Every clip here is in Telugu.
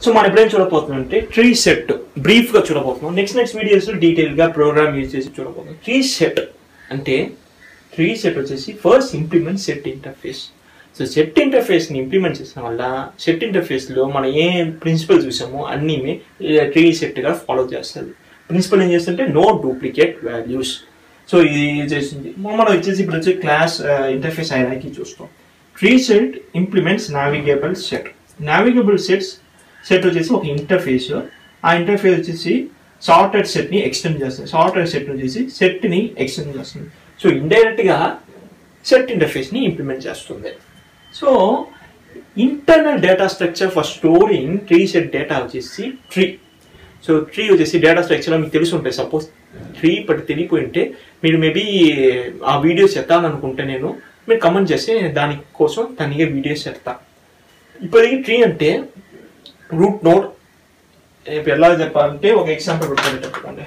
సో మనం ఎప్పుడైనా చూడబోతున్నాం అంటే ట్రీ సెట్ బ్రీఫ్ గా చూడబోతున్నాం నెక్స్ట్ నెక్స్ట్ వీడియోస్ డీటెయిల్ గా ప్రోగ్రామ్ యూజ్ చేసి చూడబోతున్నాం ట్రీ సెట్ అంటే ట్రీ సెట్ వచ్చేసి first implement set interface so set interface ని ఇంప్లిమెంట్ చేసిన వల్ల సెట్ ఇంటర్ఫేస్ లో మనం ఏ ప్రిన్సిపల్ చూసామో అన్ని ట్రీ సెట్ గా ఫాలో చేస్తుంది ప్రిన్సిపల్ ఏం చేస్తుంటే నో డూప్లికేట్ వాల్యూస్ సో ఇది చేసింది మనం వచ్చేసి ఇప్పుడు వచ్చి క్లాస్ ఇంటర్ఫేస్ అయినాకి చూస్తాం tree set implements navigable set navigable sets set వచ్చేసి ఒక ఇంటర్ఫేస్ ఆ ఇంటర్ఫేస్ వచ్చేసి సార్టెడ్ సెట్ ని ఎక్స్టెండ్ చేస్తుంది సార్టెడ్ సెట్ వచ్చేసి సెట్ ని ఎక్స్టెండ్ చేస్తుంది సో ఇండైరెక్ట్ గా సెట్ ఇంటర్ఫేస్ ని ఇంప్లిమెంట్ చేస్తుంది so internal data structure for storing tree set data వచ్చేసి ట్రీ సో ట్రీ వచ్చేసి డేటా స్ట్రక్చర్ మీకు తెలిసి ఉంటాయి సపోజ్ ట్రీ బట్ తెలియపోయి ఉంటే మీరు మేబీ ఆ వీడియోస్ ఎత్తాలనుకుంటే నేను మీరు కమెంట్ చేస్తే నేను దానికోసం తనిగా వీడియోస్ ఎత్తా ఇప్పుడు ట్రీ అంటే రూట్ నోడ్ ఇప్పుడు ఎలా చెప్పాలంటే ఒక ఎగ్జాంపుల్ పెట్టుకొని చెప్పుకోండి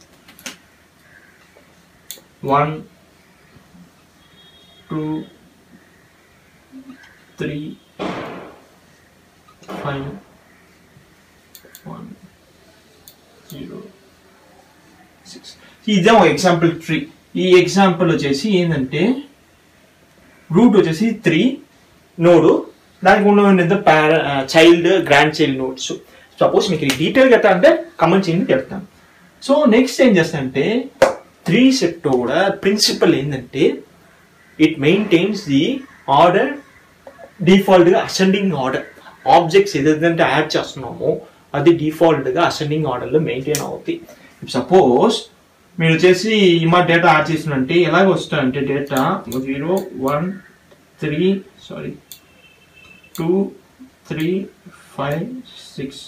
one two three five one zero six ఇదే ఒక ఎగ్జాంపుల్ ట్రీ ఈ ఎగ్జాంపుల్ వచ్చేసి ఏంటంటే రూట్ వచ్చేసి త్రీ నోడు దానికి ఉన్న పేర child grand child nodes suppose మీకు డీటెయిల్గా ఎత్తా అంటే కమెంట్ చేయండి చెప్తాను సో నెక్స్ట్ ఏం చేస్తానంటే త్రీ సెట్ కూడా ప్రిన్సిపల్ ఏంటంటే ఇట్ మెయింటైన్స్ ది ఆర్డర్ డిఫాల్ట్గా అసెండింగ్ ఆర్డర్ ఆబ్జెక్ట్స్ ఏదైతే యాడ్ చేస్తున్నామో అది డిఫాల్ట్గా అసెండింగ్ ఆర్డర్లో మెయింటైన్ అవుతుంది సపోజ్ మీరు వచ్చేసి ఈ మా డేటా యాడ్ చేసినంటే ఎలాగ వస్తుందంటే data zero one three sorry two three five six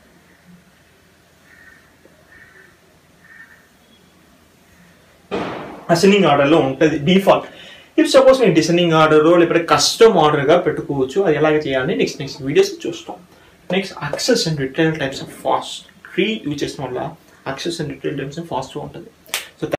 ascending ఆర్డర్లో ఉంటుంది డిఫాల్ట్ ఇఫ్ సపోజ్ నేను డిసెండింగ్ ఆర్డర్ లేకపోతే కస్టమ్ ఆర్డర్గా పెట్టుకోవచ్చు అది ఎలాగ చేయాలని నెక్స్ట్ నెక్స్ట్ వీడియోస్ చూస్తాం next access and retail types of fast tree use చేసిన వల్ల అక్సెస్ అండ్ రిటైల్ టైప్స్ ఫాస్ట్గా ఉంటుంది